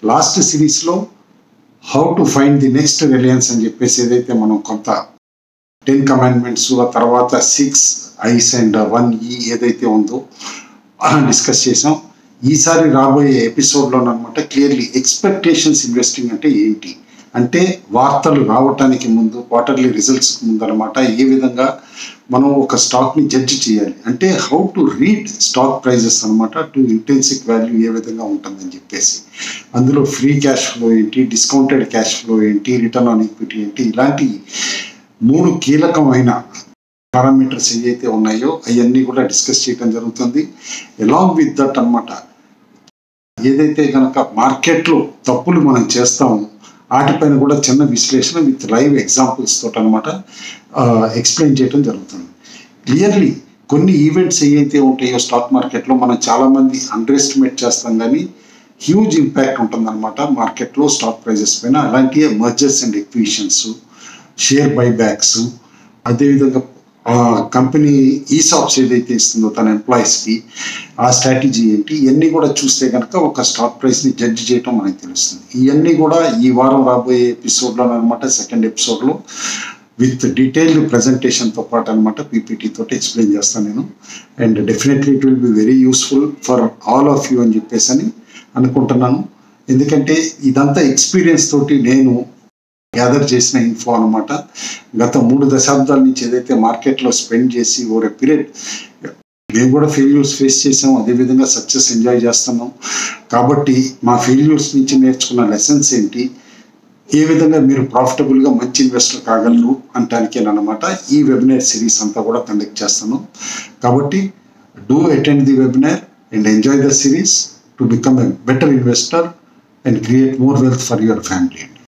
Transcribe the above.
last సిరీస్లో how to find the next Reliance అని చెప్పేసి ఏదైతే మనం కొంత టెన్ కమాండ్మెంట్స్ ఆ తర్వాత సిక్స్ ఐస్ అండ్ వన్ ఈ ఏదైతే ఉందో డిస్కస్ చేసాం ఈసారి రాబోయే ఎపిసోడ్లో అనమాట క్లియర్లీ ఎక్స్పెక్టేషన్స్ ఇన్వెస్టింగ్ అంటే ఏంటి అంటే వార్తలు రావటానికి ముందు క్వార్టర్లీ రిజల్ట్స్ ముందు అనమాట ఏ విధంగా మనం ఒక స్టాక్ని జడ్జి చేయాలి అంటే how to read stock prices అనమాట టు ఇంటెన్సిక్ వాల్యూ ఏ విధంగా ఉంటుందని చెప్పేసి అందులో ఫ్రీ క్యాష్ ఫ్లో ఏంటి డిస్కౌంటెడ్ క్యాష్ ఫ్లో ఏంటి రిటర్న్ ఆన్ ఈక్విటీ ఏంటి ఇలాంటి మూడు కీలకమైన పారామీటర్స్ ఏవైతే ఉన్నాయో అవన్నీ కూడా డిస్కస్ చేయడం జరుగుతుంది అలాంగ్ విత్ దట్ అనమాట ఏదైతే కనుక మార్కెట్లో తప్పులు మనం చేస్తామో వాటిపైన కూడా చిన్న విశ్లేషణ విత్ లైవ్ ఎగ్జాంపుల్స్ తోటి అనమాట ఎక్స్ప్లెయిన్ చేయడం జరుగుతుంది క్లియర్లీ కొన్ని ఈవెంట్స్ ఏవైతే ఉంటాయో స్టాక్ మార్కెట్లో మనం చాలామంది అండర్ ఎస్టిమేట్ చేస్తాం కానీ హ్యూజ్ ఇంపాక్ట్ ఉంటుందన్నమాట మార్కెట్లో స్టాక్ ప్రైజెస్ పైన అలాంటి mergers and acquisitions share buybacks అదేవిధంగా కంపెనీ ఈసాప్స్ ఏదైతే ఇస్తుందో తన ఎంప్లాయీస్కి ఆ స్ట్రాటజీ ఏంటి ఇవన్నీ కూడా చూస్తే కనుక ఒక స్టాక్ ప్రైస్ని జడ్జి చేయటం మనకి తెలుస్తుంది ఇవన్నీ కూడా ఈ వారం రాబోయే ఎపిసోడ్లో అనమాట సెకండ్ ఎపిసోడ్లో విత్ డీటెయిల్డ్ ప్రజెంటేషన్తో పాటు అనమాట పీపీటీ తోటి ఎక్స్ప్లెయిన్ చేస్తాను నేను and definitely it will be very useful for all of you అని చెప్పేసి అని అనుకుంటున్నాను ఎందుకంటే ఇదంతా ఎక్స్పీరియన్స్ తోటి నేను గ్యాదర్ చేసిన ఇన్ఫో అనమాట గత మూడు దశాబ్దాల నుంచి ఏదైతే మార్కెట్లో స్పెండ్ చేసి ఓవర్ పీరియడ్ మేము కూడా ఫెయిల్యూర్స్ ఫేస్ చేసాం అదేవిధంగా సక్సెస్ ఎంజాయ్ చేస్తున్నాం కాబట్టి మా ఫెయిల్యూర్స్ నుంచి నేర్చుకున్న లెసన్స్ ఏంటి ఏ విధంగా మీరు ప్రాఫిటబుల్గా మంచి ఇన్వెస్టర్ కాగలరు అనమాట ఈ వెబినార్ సిరీస్ అంతా కూడా కండక్ట్ చేస్తాను కాబట్టి do attend the webinar and enjoy the series to become a better investor and create more wealth for your family